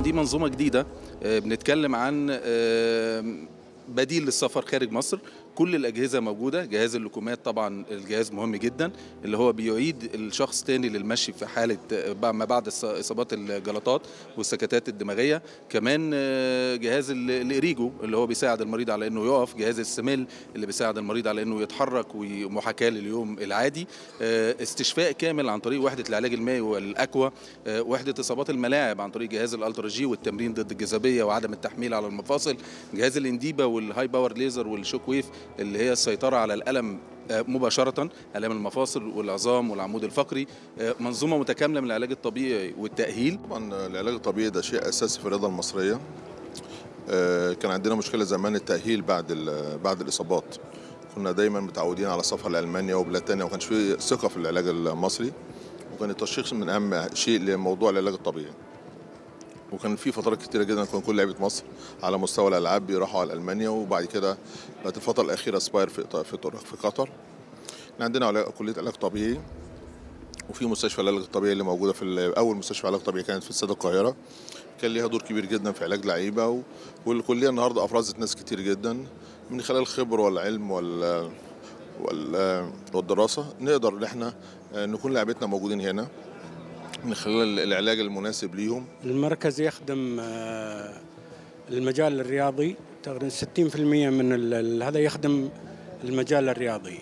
دي منظومه جديده آه، بنتكلم عن آه، بديل للسفر خارج مصر كل الاجهزه موجوده جهاز اللكومات طبعا الجهاز مهم جدا اللي هو بيعيد الشخص تاني للمشي في حاله آه، ما بعد الص- اصابات الجلطات والسكتات الدماغيه كمان آه، جهاز ال- الاريجو اللي هو بيساعد المريض على انه يقف جهاز السميل اللي بيساعد المريض على انه يتحرك ومحاكاه لليوم العادي آه، استشفاء كامل عن طريق وحده العلاج المائي والاكوا آه، وحده اصابات الملاعب عن طريق جهاز الالترا جي والتمرين ضد الجاذبيه وعدم التحميل على المفاصل جهاز الانديبا والهاي باور ليزر والشوك ويف اللي هي السيطره على الالم آه، مباشرة آلام المفاصل والعظام والعمود الفقري آه، منظومة متكاملة من العلاج الطبيعي والتأهيل طبعا العلاج الطبيعي ده شيء اساسي في الرياضه المصريه آه، كان عندنا مشكله زمان التاهيل بعد ال- بعد الاصابات كنا دايما متعودين على السفر لالمانيا وبلاد تانية وما كانش في ثقه في العلاج المصري وكان التشخيص من اهم شيء لموضوع العلاج الطبيعي وكان في فترات كتيره جدا كان كل لعيبه مصر على مستوى الالعاب بيروحوا على المانيا وبعد كده بقت الفتره الاخيره سباير في إيطا- في طر- في قطر احنا عندنا علاج- كليه علاج طبيعي وفي مستشفى العلاج الطبيعي اللي موجوده في ال- اول مستشفى علاج طبيعي كانت في استاد القاهره كان ليها دور كبير جدا في علاج لعيبه و- والكليه النهارده افرزت ناس كتير جدا من خلال الخبره والعلم وال وال- والدراسه نقدر ان احنا نكون لعيبتنا موجودين هنا من خلال العلاج المناسب ليهم المركز يخدم آه، المجال الرياضي تقريبا 60% من ال- ال- هذا يخدم المجال الرياضي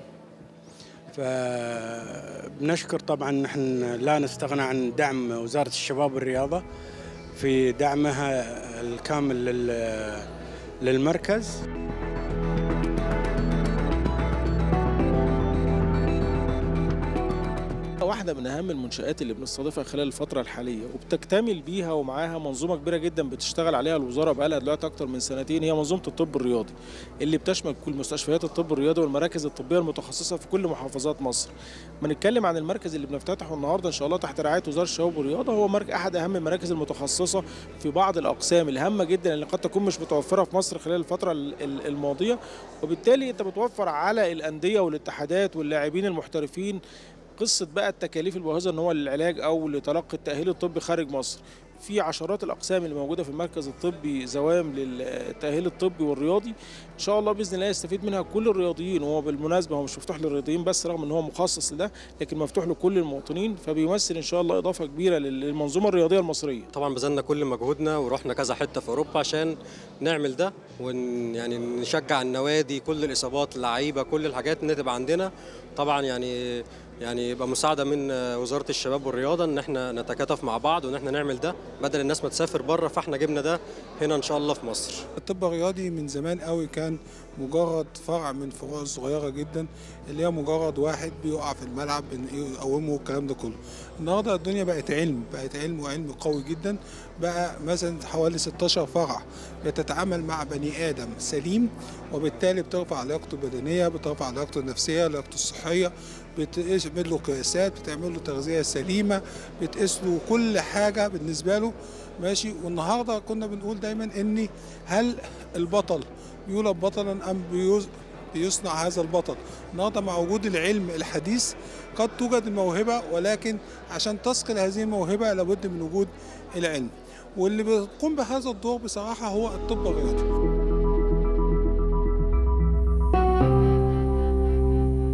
فبنشكر طبعا نحن لا نستغنى عن دعم وزارة الشباب والرياضة في دعمها الكامل لل- للمركز واحدة من أهم المنشآت اللي بنستضيفها خلال الفترة الحالية وبتكتمل بيها ومعاها منظومة كبيرة جدا بتشتغل عليها الوزارة بقالها دلوقتي أكتر من سنتين هي منظومة الطب الرياضي اللي بتشمل كل مستشفيات الطب الرياضي والمراكز الطبية المتخصصة في كل محافظات مصر. بنتكلم عن المركز اللي بنفتتحه النهارده إن شاء الله تحت رعاية وزارة الشباب والرياضة هو مركز أحد أهم المراكز المتخصصة في بعض الأقسام الهامة جدا اللي قد تكون مش متوفرة في مصر خلال الفترة ال- ال- الماضية وبالتالي أنت بتوفر على الأندية والاتحادات واللاعبين المحترفين قصه بقى التكاليف الباهظه ان هو للعلاج او لتلقي التاهيل الطبي خارج مصر في عشرات الاقسام اللي موجوده في المركز الطبي زوام للتاهيل الطبي والرياضي ان شاء الله باذن الله يستفيد منها كل الرياضيين وهو بالمناسبه هو مش مفتوح للرياضيين بس رغم ان هو مخصص لده لكن مفتوح لكل المواطنين فبيمثل ان شاء الله اضافه كبيره للمنظومه الرياضيه المصريه طبعا بذلنا كل مجهودنا ورحنا كذا حته في اوروبا عشان نعمل ده ون يعني نشجع النوادي كل الاصابات اللعيبه كل الحاجات ان تبقى عندنا طبعا يعني يعني يبقى مساعده من وزاره الشباب والرياضه ان احنا نتكاتف مع بعض وان احنا نعمل ده بدل الناس ما تسافر بره فاحنا جبنا ده هنا ان شاء الله في مصر الطب الرياضي من زمان قوي كان مجرد فرع من فروع صغيره جدا اللي هي مجرد واحد بيقع في الملعب بن- يقومه والكلام ده كله النهارده الدنيا بقت علم بقت علم وعلم قوي جدا بقى مثلا حوالي 16 فرع بتتعامل مع بني ادم سليم وبالتالي بترفع لياقته البدنيه بترفع لياقته النفسيه لياقته الصحيه بتعمل له قياسات بتعمل له تغذيه سليمه بتقيس له كل حاجه بالنسبه له ماشي والنهارده كنا بنقول دايما ان هل البطل يولد بطلا ام بيوز بيصنع هذا البطل النهارده مع وجود العلم الحديث قد توجد الموهبه ولكن عشان تصقل هذه الموهبه لابد من وجود العلم واللي بيقوم بهذا الدور بصراحه هو الطب الرياضي